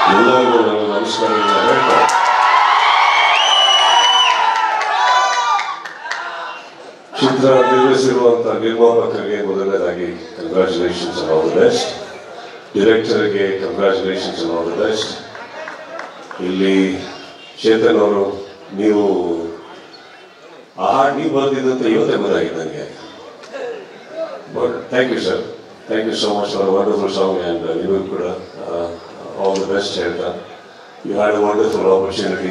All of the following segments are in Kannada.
ಎಲ್ಲರಿಗೂ ನನ್ನ ನಮಸ್ಕಾರಗಳನ್ನ ಹೇಳ್ತಾ ಚಿತ್ರ ನಿರ್ಮಿಸಿರುವಂಥ ನಿರ್ಮಾಪಕರಿಗೆ ಮೊದಲನೇದಾಗಿ ಕಂಗ್ರ್ಯಾಚುಲೇಷನ್ಸ್ ಆಲ್ ದ ಬೆಸ್ಟ್ ಡಿರೆಕ್ಟರ್ಗೆ ಕಂಗ್ರ್ಯಾಚುಲೇಷನ್ಸ್ ಆಲ್ ದ ಬೆಸ್ಟ್ ಇಲ್ಲಿ ಚೇತನ್ ಅವರು ನೀವು ಆ ಹಾಡು ನೀವು ಬರ್ತಿದ್ದು ಅಂತ ಇವತ್ತೇ ಗೊತ್ತಾಗಿದೆ ನನಗೆ but thank you sir thank you so much for wonderful song and ನಿಮಗೂ ಕೂಡ ಆಲ್ ದ ಬೆಸ್ಟ್ ಹೇಳ್ತಾ you had a wonderful opportunity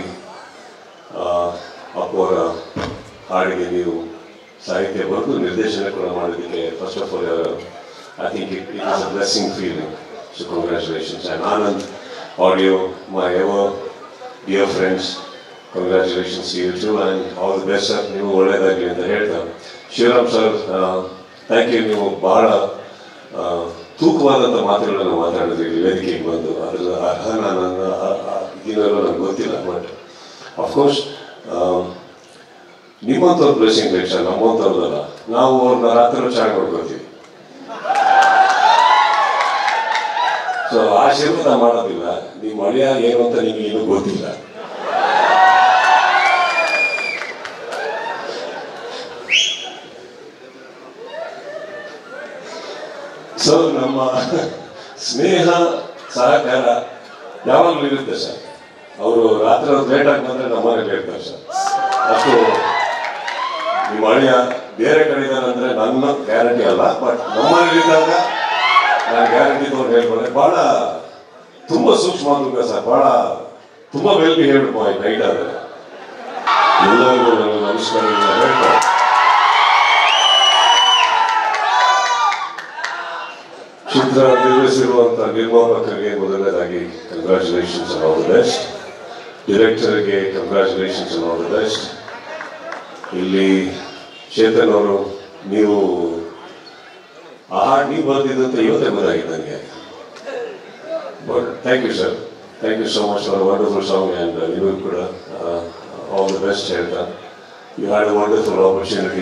ಅಪ್ಪವರ ಹಾಡಿಗೆ ನೀವು ಸಾಹಿತ್ಯ ಬರೆದು ನಿರ್ದೇಶನ ಕೂಡ ಮಾಡೋದಕ್ಕೆ first of all I think it it is a blessing feeling so congratulations and Anand audio my ever dear friends congratulations you too and all the best sir ನೀವು ಒಳ್ಳೆಯದಾಗಲಿ ಅಂತ ಹೇಳ್ತಾ ಶಿವರಾಮ್ ಸರ್ ಥ್ಯಾಂಕ್ ಯು ನೀವು ಬಹಳ ಆ, ತೂಕವಾದಂಥ ಮಾತುಗಳನ್ನು ಮಾತಾಡಿದ್ರಿ ಇಲ್ಲಿ ವೇದಿಕೆಗೆ ಬಂದು ಅದರ ಅರ್ಹ ನಾನು ಇದನ್ನೆಲ್ಲ ನನಗೆ ಗೊತ್ತಿಲ್ಲ ಬಟ್ ಅಫ್ಕೋರ್ಸ್ ನಿಮ್ಮಂಥವ್ರ ಬ್ಲೆಸ್ಸಿಂಗ್ ಬೇಕು ಸರ್ ನಮ್ಮಂಥವ್ರದಲ್ಲ ನಾವು ಅವ್ರನ್ನ ರಾತ್ರಿ ಚೆನ್ನಾಗಿ ನೋಡ್ಕೊತೀವಿ ಸೊ ಆಶೀರ್ವಾದ ಮಾಡೋದಿಲ್ಲ ನಿಮ್ಮ ಅಳಿಯ ಏನು ಅಂತ ನಿಮಗೆ ಇನ್ನೂ ಗೊತ್ತಿಲ್ಲ ಸೊ ನಮ್ಮ ಸ್ನೇಹ ಸಹಕಾರ ಯಾವಾಗಲೂ ಇರುತ್ತೆ ಸರ್ ಅವರು ರಾತ್ರಿ ಹೊತ್ತು ಲೇಟ್ ಆಗಿ ಬಂದ್ರೆ ನಮ್ಮ ಮನೇಲಿ ಇರ್ತಾರೆ ಸರ್ ಅಷ್ಟು ನಿಮ್ಮ ಅಳಿಯ ಬೇರೆ ಕಡೆ ಇದ್ದಾರೆ ಅಂದ್ರೆ ನನ್ನ ಗ್ಯಾರಂಟಿ ಅಲ್ಲ ಬಟ್ ನಮ್ಮ ಮನೇಲಿದ್ದಾಗ ನಾನು ಗ್ಯಾರಂಟಿ ತಗೊಂಡು ಹೇಳ್ಕೊಂಡೆ ಬಹಳ ತುಂಬಾ ಸೂಕ್ಷ್ಮ ಅಂದ್ಬಿಟ್ಟ ಸರ್ ಬಹಳ ತುಂಬಾ ವೆಲ್ ಬಿಹೇವ್ಡ್ ಬಾಯ್ ನೈಟ್ ಆದರೆ ಎಲ್ಲರಿಗೂ ನನ್ನ ನಮಸ್ಕಾರಗಳನ್ನ ಹೇಳ್ತಾ ಚಿತ್ರ ನಿರ್ಮಿಸಿರುವಂಥ ನಿರ್ಮಾಪಕರಿಗೆ ಮೊದಲನೇದಾಗಿ ಕಂಗ್ರ್ಯಾಚುಲೇಷನ್ಸ್ ಆಲ್ ದ ಬೆಸ್ಟ್ ಡಿರೆಕ್ಟರ್ಗೆ ಕಂಗ್ರ್ಯಾಚುಲೇಷನ್ಸ್ ಆಲ್ ದ ಬೆಸ್ಟ್ ಇಲ್ಲಿ ಚೇತನ್ ಅವರು ನೀವು ಆ ಹಾಡು ನೀವು ಬರ್ತಿದ್ದು ಅಂತ ಇವತ್ತೇ ಗೊತ್ತಾಗಿದೆ ನನಗೆ but thank you sir thank you so much for wonderful song and ನಿಮಗೂ ಕೂಡ ಆಲ್ ದ ಬೆಸ್ಟ್ ಹೇಳ್ತಾ you had a wonderful opportunity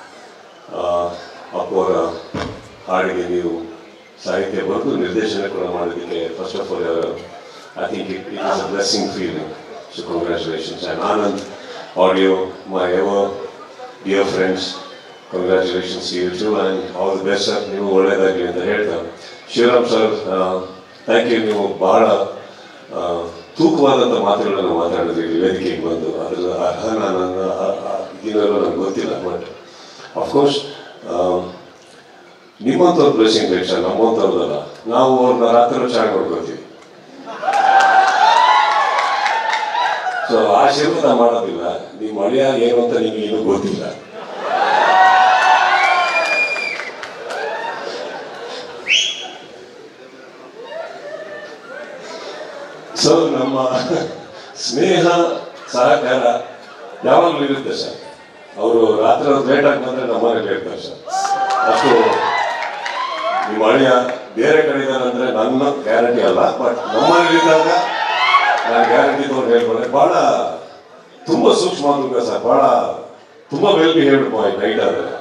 ಅಪ್ಪವರ ಹಾಡಿಗೆ ನೀವು ಸಾಹಿತ್ಯ ಬರೆದು ನಿರ್ದೇಶನ ಕೂಡ ಮಾಡೋದಕ್ಕೆ first of all I think it it is a blessing feeling so congratulations and Anand audio my ever dear friends congratulations you too and all the best sir ನೀವು ಒಳ್ಳೆಯದಾಗಲಿ ಅಂತ ಹೇಳ್ತಾ ಶಿವರಾಮ್ ಸರ್ ಥ್ಯಾಂಕ್ ಯು ನೀವು ಬಹಳ ಆ, ತೂಕವಾದಂಥ ಮಾತುಗಳನ್ನು ಮಾತಾಡಿದ್ರಿ ಇಲ್ಲಿ ವೇದಿಕೆಗೆ ಬಂದು ಅದರ ಅರ್ಹ ನಾನು ಇದನ್ನೆಲ್ಲ ನನಗೆ ಗೊತ್ತಿಲ್ಲ ಬಟ್ ಅಫ್ಕೋರ್ಸ್ ನಿಮ್ಮಂಥವ್ರ ಬ್ಲೆಸ್ಸಿಂಗ್ ಬೇಕು ಸರ್ ನಮ್ಮಂಥವ್ರದಲ್ಲ ನಾವು ಅವ್ರನ್ನ ರಾತ್ರಿ ಚೆನ್ನಾಗಿ ನೋಡ್ಕೊತೀವಿ ಸೊ ಆಶೀರ್ವಾದ ಮಾಡೋದಿಲ್ಲ ನಿಮ್ಮ ಅಳಿಯ ಏನು ಅಂತ ನಿಮಗೆ ಇನ್ನೂ ಗೊತ್ತಿಲ್ಲ ಸೊ ನಮ್ಮ ಸ್ನೇಹ ಸಹಕಾರ ಯಾವಾಗಲೂ ಇರುತ್ತೆ ಸರ್ ಅವರು ರಾತ್ರಿ ಹೊತ್ತು ಲೇಟ್ ಆಗಿ ಬಂದ್ರೆ ನಮ್ಮ ಮನೇಲಿ ಇರ್ತಾರೆ ಸರ್ ಅಷ್ಟು ನಿಮ್ಮ ಅಳಿಯ ಬೇರೆ ಕಡೆ ಇದ್ದಾರೆ ಅಂದ್ರೆ ನನ್ನ ಗ್ಯಾರಂಟಿ ಅಲ್ಲ ಬಟ್ ನಮ್ಮ ಮನೇಲಿದ್ದಾಗ ನಾನು ಗ್ಯಾರಂಟಿ ತಗೊಂಡು ಹೇಳ್ಕೊಂಡೆ ಬಹಳ ತುಂಬಾ ಸೂಕ್ಷ್ಮ ಅಂದ್ಬಿಟ್ಟ ಸರ್ ಬಹಳ ತುಂಬಾ ವೆಲ್ ಬಿಹೇವ್ಡ್ ಬಾಯ್ ನೈಟ್ ಆದರೆ